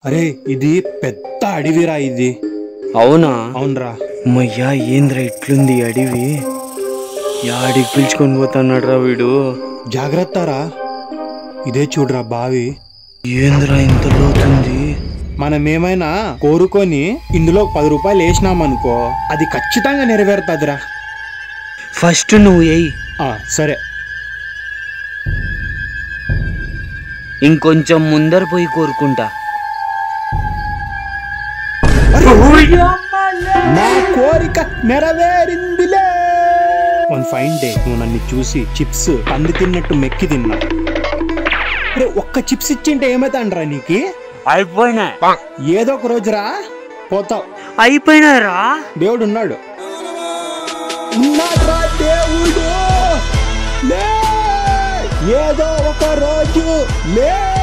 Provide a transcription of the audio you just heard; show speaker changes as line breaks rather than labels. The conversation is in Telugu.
అరే ఇది పెద్ద అడవిరా ఇది
అవునా
అవునరా
అమ్మయ్యా ఏంద్రా ఇట్లుంది ఈ అడవి యాడికి పిలుచుకొని పోతున్నాడు రా వీడు
జాగ్రత్త రా ఇదే చూడరా బావి
ఏంద్రా ఇంత లోతుంది
మనం ఏమైనా కోరుకొని ఇందులో పది రూపాయలు వేసినామనుకో అది ఖచ్చితంగా నెరవేరుతుందిరా
ఫస్ట్ నువ్వు ఎయ్
ఆ, సరే
ఇంకొంచెం ముందర పోయి కోరుకుంటా
నా కోరిక నెరవేరిందిలే వన్ ఫైన్ డే నువ్వు నన్ను చూసి చిప్స్ పంది తిన్నట్టు మెక్కి తిన్నా అరే ఒక్క చిప్స్ ఇచ్చింటే ఏమైతాండ్రా నీకు
అయిపోయినా
ఏదో ఒక రోజురా పోతావు
అయిపోయినారా
దేవుడు ఉన్నాడు ఉన్నాడ్రా దేవుడు లే ఏదో ఒక రోజు లే